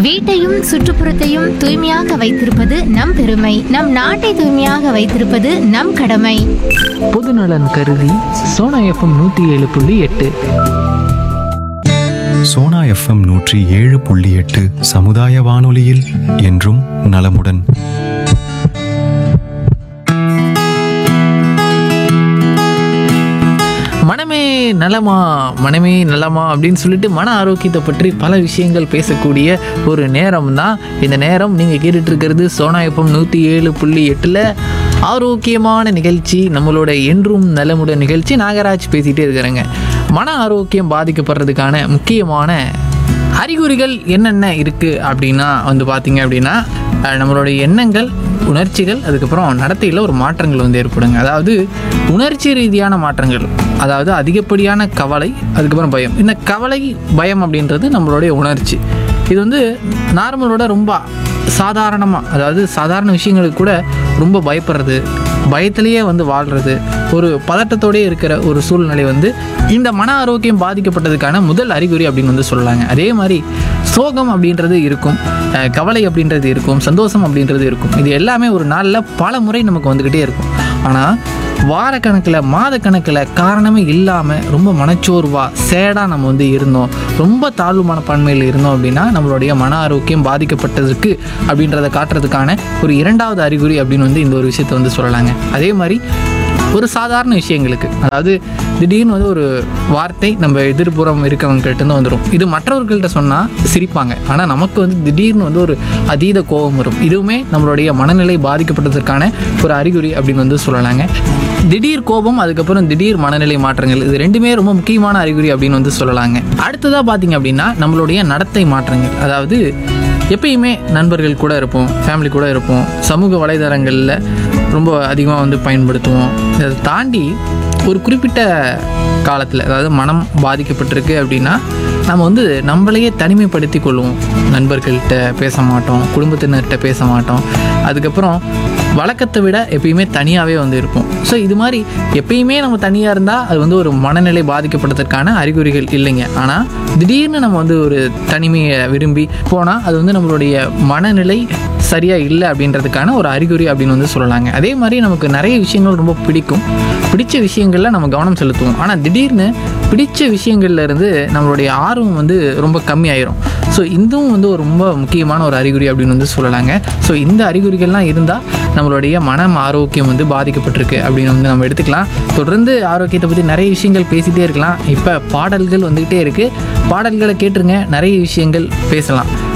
வீட்டையும் சுற்றுப்புறத்தையும் தூய்மையாக வைத்திருப்பது நம் பெருமை நம் நாட்டை தூய்மையாக வைத்திருப்பது நம் கடமை பொதுநலன் கருதி சோனா எஃப்எம் நூற்றி ஏழு புள்ளி எட்டு சோனா எஃப்எம் நூற்றி ஏழு புள்ளி எட்டு சமுதாய வானொலியில் என்றும் நலமுடன் மனமே நலமா மனமே நலமா அப்படின்னு சொல்லிட்டு மன ஆரோக்கியத்தை பற்றி பல விஷயங்கள் பேசக்கூடிய ஒரு நேரம் தான் இந்த நேரம் நீங்கள் கேட்டுட்டு இருக்கிறது சோனா எஃப்எம் நூற்றி ஏழு புள்ளி எட்டில் ஆரோக்கியமான நிகழ்ச்சி நம்மளோட என்றும் நலமுடன் நிகழ்ச்சி நாகராஜ் பேசிகிட்டே இருக்கிறேங்க மன ஆரோக்கியம் பாதிக்கப்படுறதுக்கான முக்கியமான அறிகுறிகள் என்னென்ன இருக்குது அப்படின்னா வந்து பார்த்தீங்க அப்படின்னா அஹ், நம்மளுடைய எண்ணங்கள் உணர்ச்சிகள் அதுக்கப்புறம் நடத்தையில் ஒரு மாற்றங்கள் வந்து ஏற்படுங்க அதாவது உணர்ச்சி ரீதியான மாற்றங்கள் அதாவது அதிகப்படியான கவலை அதுக்கப்புறம் பயம் இந்த கவலை பயம் அப்படின்றது நம்மளுடைய உணர்ச்சி இது வந்து நார்மலோட ரொம்ப சாதாரணமாக அதாவது சாதாரண விஷயங்களுக்கு கூட ரொம்ப பயப்படுறது பயத்திலேயே வந்து வாழ்கிறது ஒரு பதட்டத்தோடயே இருக்கிற ஒரு சூழ்நிலை வந்து இந்த மன ஆரோக்கியம் பாதிக்கப்பட்டதுக்கான முதல் அறிகுறி அப்படின்னு வந்து சொல்லலாங்க அதே மாதிரி சோகம் அப்படின்றது இருக்கும் அஹ் கவலை அப்படின்றது இருக்கும் சந்தோஷம் அப்படின்றது இருக்கும் இது எல்லாமே ஒரு நாளில் பல முறை நமக்கு வந்துக்கிட்டே இருக்கும் ஆனால் வாரக்கணக்கில் மாதக்கணக்கில் காரணமே இல்லாமல் ரொம்ப மனச்சோர்வாக சேடாக நம்ம வந்து இருந்தோம் ரொம்ப தாழ்வு மனப்பான்மையில் இருந்தோம் அப்படின்னா நம்மளுடைய மன ஆரோக்கியம் பாதிக்கப்பட்டதுக்கு அப்படின்றத காட்டுறதுக்கான ஒரு இரண்டாவது அறிகுறி அப்படின்னு வந்து இந்த ஒரு விஷயத்தை வந்து சொல்லலாங்க அதே மாதிரி ஒரு சாதாரண விஷயங்களுக்கு அதாவது திடீர்னு வந்து ஒரு வார்த்தை நம்ம எதிர்ப்புறம் இருக்கவங்ககிட்ட இருந்து வந்துடும் இது மற்றவர்கள்ட்ட சொன்னால் சிரிப்பாங்க ஆனால் நமக்கு வந்து திடீர்னு வந்து ஒரு அதீத கோபம் வரும் இதுவுமே நம்மளுடைய மனநிலை பாதிக்கப்பட்டதற்கான ஒரு அறிகுறி அப்படின்னு வந்து சொல்லலாங்க திடீர் கோபம் அதுக்கப்புறம் திடீர் மனநிலை மாற்றங்கள் இது ரெண்டுமே ரொம்ப முக்கியமான அறிகுறி அப்படின்னு வந்து சொல்லலாங்க அடுத்ததாக பார்த்தீங்க அப்படின்னா நம்மளுடைய நடத்தை மாற்றங்கள் அதாவது எப்பயுமே நண்பர்கள் கூட இருப்போம் ஃபேமிலி கூட இருப்போம் சமூக வலைதளங்களில் ரொம்ப அதிகமாக வந்து பயன்படுத்துவோம் இதை தாண்டி ஒரு குறிப்பிட்ட காலத்தில் அதாவது மனம் பாதிக்கப்பட்டிருக்கு அப்படின்னா நம்ம வந்து நம்மளையே தனிமைப்படுத்தி கொள்வோம் நண்பர்கள்ட்ட பேச மாட்டோம் குடும்பத்தினர்கிட்ட பேச மாட்டோம் அதுக்கப்புறம் வழக்கத்தை விட எப்பயுமே தனியாகவே வந்து இருப்போம் ஸோ இது மாதிரி எப்பயுமே நம்ம தனியாக இருந்தால் அது வந்து ஒரு மனநிலை பாதிக்கப்படுறதுக்கான அறிகுறிகள் இல்லைங்க ஆனால் திடீர்னு நம்ம வந்து ஒரு தனிமையை விரும்பி போனால் அது வந்து நம்மளுடைய மனநிலை சரியாக இல்லை அப்படின்றதுக்கான ஒரு அறிகுறி அப்படின்னு வந்து சொல்லலாங்க அதே மாதிரி நமக்கு நிறைய விஷயங்கள் ரொம்ப பிடிக்கும் பிடிச்ச விஷயங்களில் நம்ம கவனம் செலுத்துவோம் ஆனால் திடீர்னு பிடிச்ச விஷயங்கள்ல இருந்து நம்மளுடைய ஆர்வம் வந்து ரொம்ப கம்மியாயிரும் ஸோ இதுவும் வந்து ஒரு ரொம்ப முக்கியமான ஒரு அறிகுறி அப்படின்னு வந்து சொல்லலாங்க ஸோ இந்த அறிகுறிகள்லாம் இருந்தால் நம்மளுடைய மனம் ஆரோக்கியம் வந்து பாதிக்கப்பட்டிருக்கு அப்படின்னு வந்து நம்ம எடுத்துக்கலாம் தொடர்ந்து ஆரோக்கியத்தை பற்றி நிறைய விஷயங்கள் பேசிகிட்டே இருக்கலாம் இப்போ பாடல்கள் வந்துக்கிட்டே இருக்குது பாடல்களை கேட்டுருங்க நிறைய விஷயங்கள் பேசலாம்